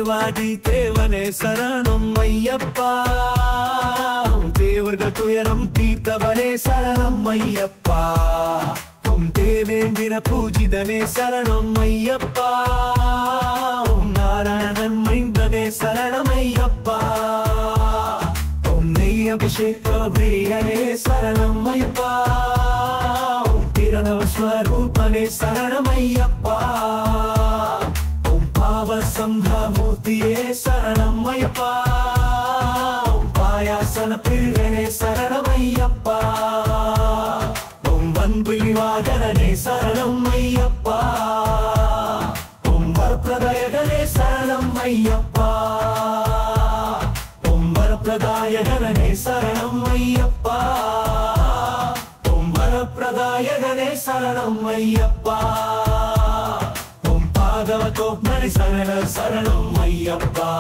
தேவாதி தேவனே சரணம் ஐயப்பா தேவர்கள் துயரம் தீர்த்தவனே சரணம் ஐயப்பா உம் தேவேந்திர பூஜிதனே சரணம் ஐயப்பா உம் நாராயணன் மைந்தனே சரணம் ஐயப்பா உம் நெய் அபிஷேக பிரியனே சரணம் ஐயப்பா உம் பிரணவ ஸ்வரூபனே சரணம் ஐயப்பா உம் பாவ சம்ஹமூர்த்தியே சரணம் ஐயப்பா உம் பாயாசன பிரிவனே சரணம் ஐயப்பா உம் அன்பு வாகனே சரணம் ஐயப்பா உம் வரப்பிரதயகனே சரணம் ஐயப்பா உம் வரப்பிரதாயகனே சரணம் ஐயப்பா உம் வரப்பிரதாயகனே சரணம் ஐயப்பா உம் பாதவ கோப்மணி சரண சரணம் ஐயப்பா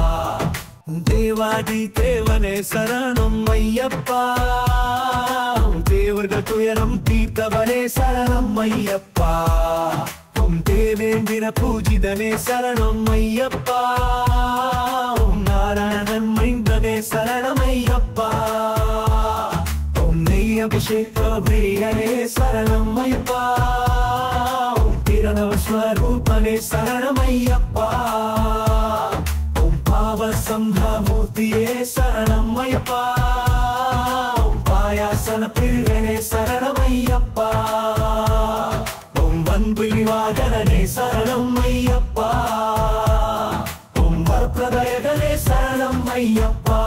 தேவாதி தேவனே சரணம் ஐயப்பா தேவர்கள் துயரம் தீர்த்தவனே சரணம் ஐயப்பா உம் தேவேந்திர பூஜிதனே சரணம் ஐயப்பா உம் நாராயணன் மைந்தனே சரணம் ஐயப்பா உம் நெய் அபிஷேக பிரியனே சரணம் ஐயப்பா உம் பிரணவ ஸ்வரூபனே சரணம் ஐயப்பா உம் பாவ சம்ஹமூர்த்தியே சரணம் ஐயப்பா உம் பாயாசன பிரிவனே சரணம் ஐயப்பா உம் அன்பு வாகனே சரணம் ஐயப்பா உம் வரப்பிரதயகனே சரணம் ஐயப்பா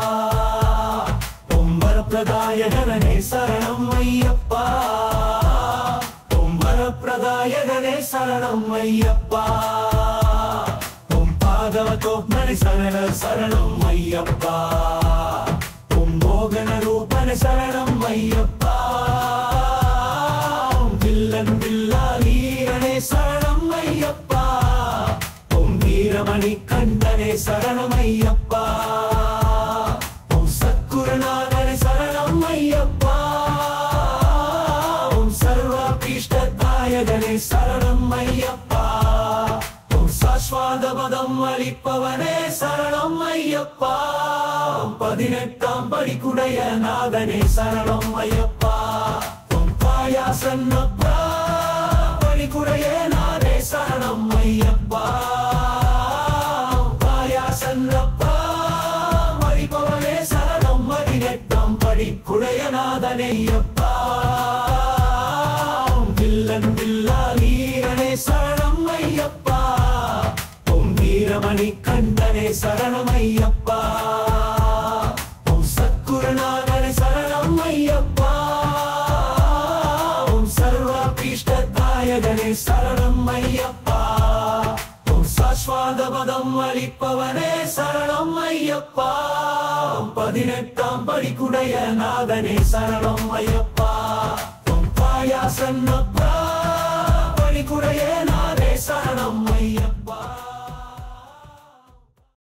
உம் வரப்பிரதாயகனே சரணம் ஐயப்பா உம் வரப்பிரதாயகனே சரணம் ஐயப்பா உம் பாதவ கோப்மணி சரண சரணம் ஐயப்பா உம் மோகன ரூபன சரணம் ஐயப்பா உம் வில்லன் வில்லாலீரனே சரணம் ஐயப்பா உம் வீரமணி கண்டனே சரணம் ஐயப்பா உம் சத்குருநாதனே சரணம் ஐயப்பா உம் சர்வாபீஷ்டதாயகனே சரணம் ஐயப்பா உம் சாஸ்வாத பதம் அளிப்பவனே சரணம் ஐயப்பா உம் பதினெட்டாம் படிக்குடைய நாதனே சரணம் ஐயப்பா உம் பாயாசன்னப்பா படிக்குடைய நாதே சரணம் ஐயப்பா உம் பாயாசன்னப்பா மறிப்பவனே சரணம் பதினெட்டாம் படிக்குடைய நாதனே ஐயப்பா உம் வில்லன் வில்லாலீரனே சரணம் ஐயப்பா உம் வீரமணி கண்டனே சரணம் ஐயப்பா உம் சத்குருநாதனே சரணம் ஐயப்பா உம் சர்வாபீஷ்டதாயகனே சரணம் ஐயப்பா உம் சாஸ்வாத பதம் அளிப்பவனே சரணம் ஐயப்பா உம் பதினெட்டாம் படிக்குடைய நாதனே சரணம் ஐயப்பா உம் பாயாசன்னப்பா படிக்குடைய நாதே சரணம் ஐயப்பா